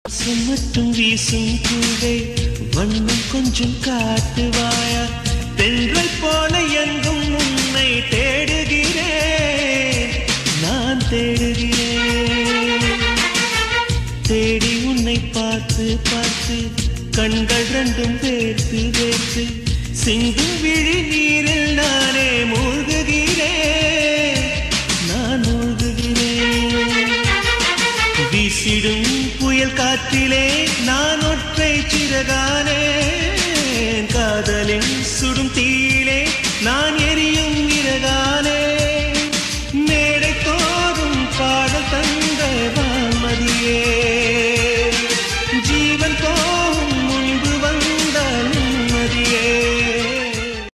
வாசம் மட்டும் வீசும் பூவே வண்ணம் கொஞ்சம் காட்டுவாயா தென்றல் போல எங்கும் உன்னை தேடுகிறேன் நான் தேடுகிறேன் தேடி உன்னை பார்த்து பார்த்து கண்கள் ரெண்டும் வேர்த்து வேர்த்து சிந்தும் விழி நீரில் நானே மூழ்குகிறேன் நான் மூழ்குகிறேன் வீசிடும் புயல் காற்றிலே நான் ஒற்றை சிறகானே